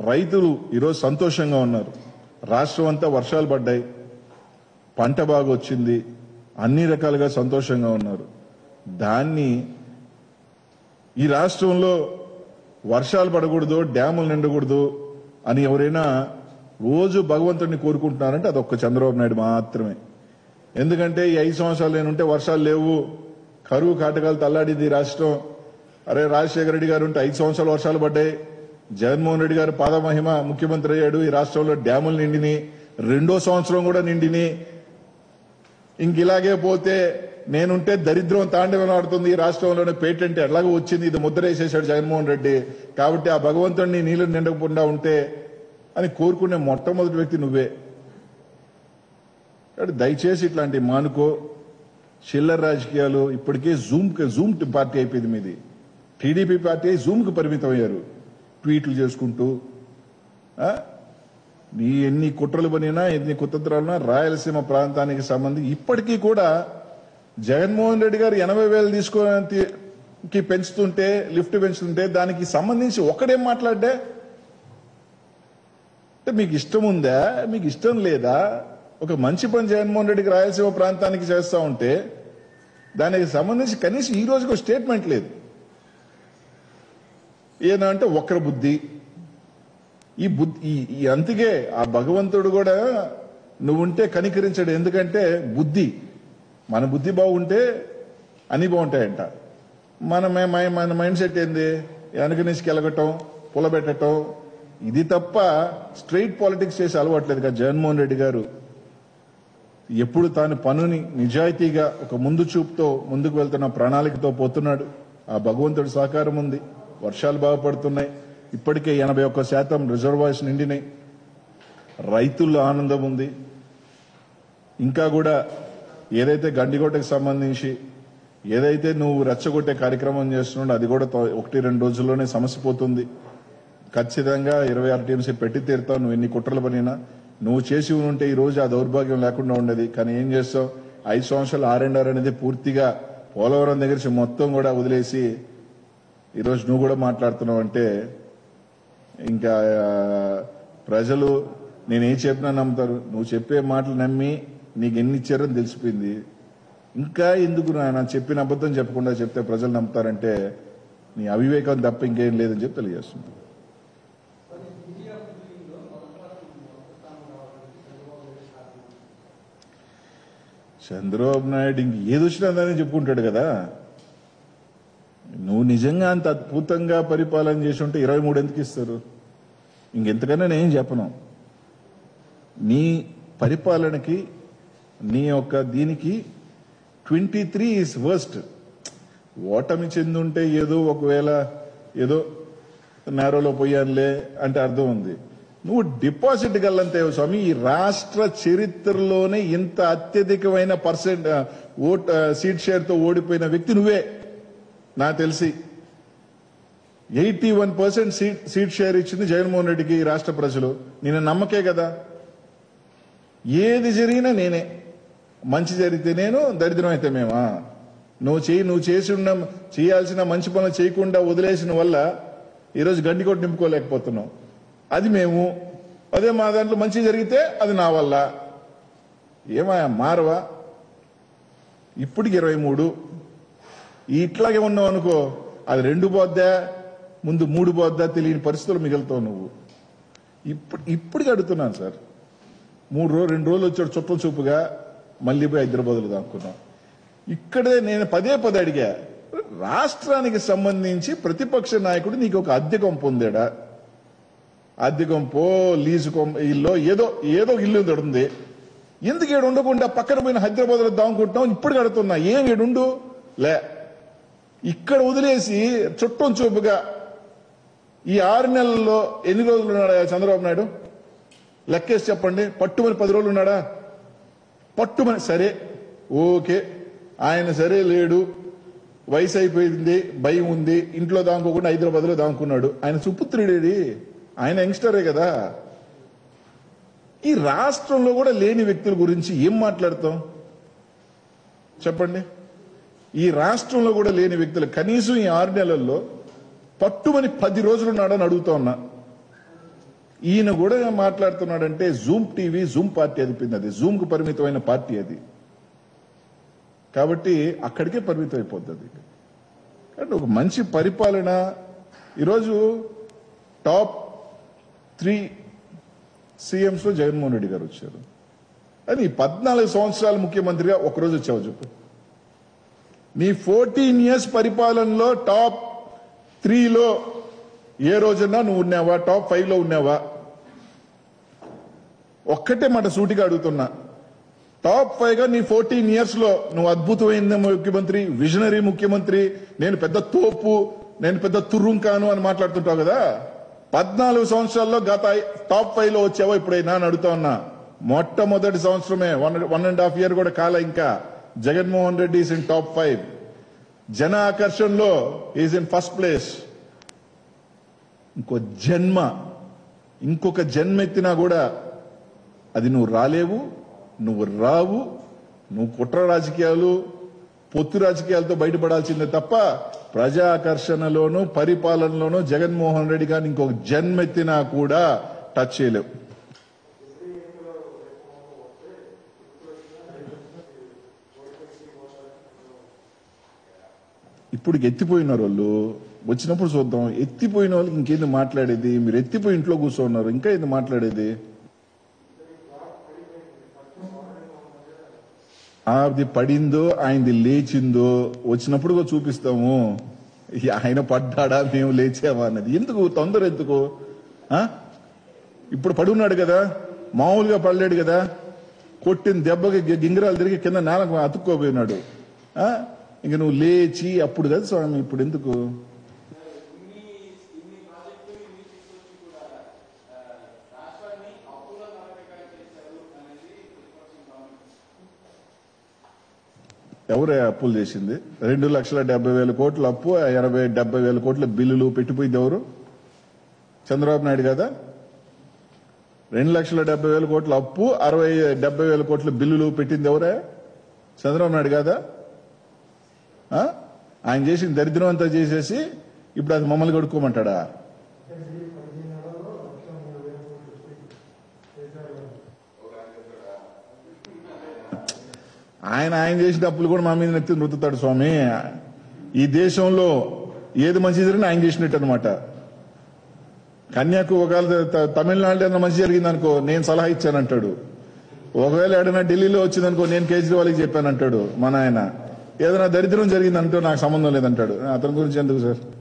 రైతులు ఈరోజు సంతోషంగా ఉన్నారు రాష్ట్రం అంతా వర్షాలు పడ్డాయి పంట బాగా వచ్చింది అన్ని రకాలుగా సంతోషంగా ఉన్నారు దాన్ని ఈ రాష్ట్రంలో వర్షాలు పడకూడదు డ్యాములు నిండకూడదు అని ఎవరైనా రోజు భగవంతుడిని కోరుకుంటున్నారంటే అది ఒక్క చంద్రబాబు నాయుడు మాత్రమే ఎందుకంటే ఈ ఐదు సంవత్సరాలు నేనుంటే వర్షాలు లేవు కరువు కాటకాలు తల్లాడింది ఈ రాష్ట్రం అరే రాజశేఖర రెడ్డి గారు ఉంటే ఐదు సంవత్సరాలు వర్షాలు పడ్డాయి జగన్మోహన్ రెడ్డి గారు పాదమహిమ ముఖ్యమంత్రి అయ్యాడు ఈ రాష్ట్రంలో డ్యాములు నిండిని రెండో సంవత్సరం కూడా నిండిని ఇంక ఇలాగే పోతే నేనుంటే దరిద్రం తాండవం ఆడుతుంది ఈ రాష్ట్రంలోనే పేటెంట్ ఎలాగో వచ్చింది ఇది ముద్ర వేసేశాడు జగన్మోహన్ రెడ్డి కాబట్టి ఆ భగవంతుడిని నీళ్లు నిండకుండా ఉంటే అని కోరుకునే మొట్టమొదటి వ్యక్తి నువ్వే కాబట్టి దయచేసి ఇట్లాంటి మానుకో చిల్లర రాజకీయాలు ఇప్పటికే జూమ్ జూమ్ పార్టీ అయిపోయింది మీది టీడీపీ పార్టీ జూమ్ కు పరిమితం అయ్యారు ట్వీట్లు చేసుకుంటూ ఆ? నీ ఎన్ని కుట్రలు పనినా ఎన్ని కుతంత్రాలున్నా రాయలసీమ ప్రాంతానికి సంబంధించి ఇప్పటికీ కూడా జగన్మోహన్ రెడ్డి గారు ఎనభై వేలు తీసుకోవడానికి పెంచుతుంటే లిఫ్ట్ పెంచుతుంటే దానికి సంబంధించి ఒకడేం మాట్లాడ్డా అంటే మీకు ఇష్టం ఉందా మీకు ఇష్టం లేదా ఒక మంచి పని జగన్మోహన్ రెడ్డికి రాయలసీమ ప్రాంతానికి చేస్తా ఉంటే దానికి సంబంధించి కనీసం ఈ రోజుకు ఒక స్టేట్మెంట్ లేదు ఏదంటే వక్ర బుద్ధి ఈ బుద్ధి ఈ- ఈ అందుకే ఆ భగవంతుడు కూడా నువ్వుంటే కనికరించడు ఎందుకంటే బుద్ధి మన బుద్ధి బాగుంటే అన్ని బాగుంటాయంట మన మే- మై- మన మైండ్ సెట్ ఏంది వెనక నుంచి కెలగటం పులబెట్టడం ఇది తప్ప స్ట్రైట్ పాలిటిక్స్ చేసి అలవాట్లేదు కదా జగన్మోహన్ రెడ్డి గారు ఎప్పుడు తాను పనుని నిజాయితీగా ఒక ముందు చూపుతో ముందుకు వెళ్తున్న ప్రణాళికతో పోతున్నాడు ఆ భగవంతుడి సహకారం ఉంది వర్షాలు బాగా పడుతున్నాయి ఇప్పటికే ఎనభై ఒక్క శాతం రిజర్వాయర్స్ నిండినాయి రైతుల్లో ఆనందం ఉంది ఇంకా కూడా ఏదైతే గండికోటకు సంబంధించి ఏదైతే నువ్వు రెచ్చగొట్టే కార్యక్రమం చేస్తున్నాడో అది కూడా తో- ఒకటి రెండు రోజుల్లోనే సమస్య పోతుంది ఖచ్చితంగా ఇరవై ఆరు టీమ్స్ పెట్టి తీరుతావు నువ్వు ఎన్ని కుట్రలు పనినా నువ్వు చేసి ఉంటే ఈ రోజు ఆ దౌర్భాగ్యం లేకుండా ఉండేది కానీ ఏం చేస్తావు ఐదు సంవత్సరాలు ఆర్ అండ్ ఆర్ అనేది పూర్తిగా పోలవరం దగ్గర నుంచి మొత్తం కూడా వదిలేసి ఈరోజు నువ్వు కూడా మాట్లాడుతున్నావు అంటే ఇంకా ఆ, ప్రజలు నేనేం చెప్పినా నమ్ముతారు నువ్వు చెప్పే మాటలు నమ్మి నీకు ఎన్ని ఇచ్చారని తెలిసిపోయింది ఇంకా ఎందుకు నా చెప్పిన అబద్ధం చెప్పకుండా చెప్తే ప్రజలు నమ్ముతారంటే నీ అవివేకం తప్ప ఇంకేం లేదని చెప్పి తెలియజేస్తుంది చంద్రబాబు నాయుడు ఇంక ఏది వచ్చినా దాన్ని చెప్పుకుంటాడు కదా నువ్వు నిజంగా అంత అద్భుతంగా పరిపాలన చేసి ఉంటే ఇరవై మూడు ఎందుకు ఇస్తారు ఇంకెంతకన్నా నేను చెప్పను నీ పరిపాలనకి నీ యొక్క దీనికి ట్వంటీ త్రీ ఇస్ వర్స్ట్ ఓటమి చెందుంటే ఏదో ఒకవేళ ఏదో నేరోలో పోయానులే అంటే అర్థం ఉంది నువ్వు డిపాజిట్ గల్లంతే స్వామి ఈ రాష్ట్ర చరిత్రలోనే ఇంత అత్యధికమైన పర్సెంట్ ఓట్ సీట్ షేర్ తో ఓడిపోయిన వ్యక్తి నువ్వే నాకు తెలిసి eighty one percent seat seat share ఇచ్చింది జగన్మోహన్ రెడ్డికి ఈ రాష్ట్ర ప్రజలు నేను నమ్మకే కదా ఏది జరిగినా నేనే మంచి జరిగితే నేను దరిద్రం అయితే మేమా నువ్వు చేయి నువ్వు చేసి ఉన్న చేయాల్సిన మంచి పనులు చేయకుండా వదిలేసిన వల్ల ఈరోజు గడ్డి కొట్టి నింపుకోలేకపోతున్నాం అది మేము అదే మా దాంట్లో మంచి జరిగితే అది నా వల్ల ఏమయ్యా మారవా ఇప్పటికి ఇరవై మూడు ఇట్లాగే ఉన్నావు అనుకో అది రెండు పోద్దా ముందు మూడు పోద్దా తెలియని పరిస్థితులు మిగులుతావు నువ్వు ఇప్పుడు ఇప్పటికి అడుగుతున్నాను సార్ మూడు రోజులు రెండు రోజులు వచ్చాడు చుట్టం చూపుగా మళ్ళీ పోయి హైదరాబాద్లో దాక్కున్నాం ఇక్కడే నేను పదే పదే అడిగా రాష్ట్రానికి సంబంధించి ప్రతిపక్ష నాయకుడు నీకు ఒక అద్దె కొంప పొందాడా అద్దె కొంపో లీజు కొంప ఇల్లు ఏదో ఏదో ఒక ఇల్లు ఉంది ఎందుకు ఏడు ఉండకుండా పక్కన పోయిన హైదరాబాద్ లో దాముకుంటున్నాం ఇప్పుడు కడుతున్నా ఏం ఏడుండు లే ఇక్కడ వదిలేసి చుట్టం చూపుగా ఈ ఆరు నెలల్లో ఎన్ని రోజులు ఉన్నాడా చంద్రబాబు నాయుడు లెక్కేసి చెప్పండి పట్టుమని పది రోజులు ఉన్నాడా పట్టుమని సరే ఓకే ఆయన సరే లేడు వయసు అయిపోయింది భయం ఉంది ఇంట్లో దాముకోకుండా హైదరాబాద్ లో దాముకున్నాడు ఆయన సుపుత్రుడేది ఆయన యంగ్స్టరే కదా ఈ రాష్ట్రంలో కూడా లేని వ్యక్తుల గురించి ఏం మాట్లాడతాం చెప్పండి ఈ రాష్ట్రంలో కూడా లేని వ్యక్తులు కనీసం ఈ ఆరు నెలల్లో పట్టుమని పది రోజులు ఉన్నాడని అడుగుతా ఉన్నా ఈయన కూడా మాట్లాడుతున్నాడంటే జూమ్ టీవీ జూమ్ పార్టీ అదిపింది అది జూమ్ కు పరిమితమైన పార్టీ అది కాబట్టి అక్కడికే పరిమితం అయిపోతుంది కాబట్టి ఒక మంచి పరిపాలన ఈరోజు టాప్ త్రీ సీఎంస్ లో జగన్మోహన్ రెడ్డి గారు వచ్చారు అది పద్నాలుగు సంవత్సరాలు ముఖ్యమంత్రిగా ఒకరోజు వచ్చావు చెప్పు నీ ఫోర్టీన్ ఇయర్స్ పరిపాలనలో టాప్ త్రీలో ఏ రోజన్నా నువ్వు ఉన్నావా టాప్ ఫైవ్ లో ఉన్నావా ఒక్కటే మాట సూటిగా అడుగుతున్నా టాప్ ఫైవ్ గా నీ ఫోర్టీన్ ఇయర్స్ లో నువ్వు అద్భుతమైన ముఖ్యమంత్రి విజనరీ ముఖ్యమంత్రి నేను పెద్ద తోపు నేను పెద్ద తుర్రుంకాను అని మాట్లాడుతుంటావు కదా పద్నాలుగు సంవత్సరాల్లో గత ఐ- టాప్ ఫైవ్ లో వచ్చావో ఇప్పుడైనా అని అడుగుతా ఉన్నా మొట్టమొదటి సంవత్సరమే one one and half year కూడా కాల ఇంకా Jaganmohan Reddy is in top five జన ఆకర్షణలో ఈజ్ ఇన్ ఫస్ట్ ప్లేస్ ఇంకో జన్మ ఇంకొక జన్మ ఎత్తినా కూడా అది నువ్వు రాలేవు నువ్వు రావు నువ్వు కుట్ర రాజకీయాలు పొత్తు రాజకీయాలతో బయటపడాల్సిందే తప్ప ప్రజాకర్షణలోనూ పరిపాలనలోనూ జగన్మోహన్ రెడ్డి గారిని ఇంకొక జన్మెత్తినా కూడా టచ్ చేయలేవు ఇప్పుడు ఎత్తిపోయినారు వాళ్ళు వచ్చినప్పుడు చూద్దాం ఎత్తిపోయిన వాళ్ళకి ఇంకేంది మాట్లాడేది మీరు ఎత్తిపోయి ఇంట్లో కూర్చోన్నారు ఇంకా ఏంది మాట్లాడేది అది పడిందో ఆయనది లేచిందో వచ్చినప్పుడు కూడా చూపిస్తాము ఈ ఆయన పడ్డాడా మేము లేచామా అన్నది ఎందుకు తొందర ఎందుకు ఆ? ఇప్పుడు పడున్నాడు కదా మామూలుగా పడలేడు కదా కొట్టిన దెబ్బకి గి- గింగిరాలు తిరిగి కింద నేలకు అతుక్కోపోయినాడు ఆ? ఇంక నువ్వు లేచి అప్పుడు కదా స్వామి ఇప్పుడు ఎందుకు ఎవరే అప్పులు చేసింది రెండు లక్షల డెబ్బై వేల కోట్ల అప్పు ఎనభై డెబ్బై వేల కోట్ల బిల్లులు పెట్టిపోయింది ఎవరు చంద్రబాబు నాయుడు కదా రెండు లక్షల డెబ్బై వేల కోట్ల అప్పు అరవై డెబ్బై వేల కోట్ల బిల్లులు పెట్టింది ఎవరే చంద్రబాబు నాయుడు కదా ఆ? ఆయన చేసిన దరిద్రం అంతా చేసేసి ఇప్పుడు అది మమ్మల్ని కడుక్కోమంటాడా ఆయన ఆయన చేసిన అప్పులు కూడా మా మీద నెత్తి నృత్తుతాడు స్వామి ఈ దేశంలో ఏది మంచి జరిగినా ఆయన చేసినట్టు అనమాట కన్యాకు ఒకవేళ త- తమిళనాడు ఏదైనా మంచి జరిగింది అనుకో నేను సలహా ఇచ్చానంటాడు ఒకవేళ ఏడైనా ఢిల్లీలో వచ్చిందనుకో నేను కేజ్రీవాల్కి చెప్పానంటాడు మన ఆయన ఏదైనా దరిద్రం జరిగిందంటూ నాకు సంబంధం లేదంటాడు అతని గురించి ఎందుకు సార్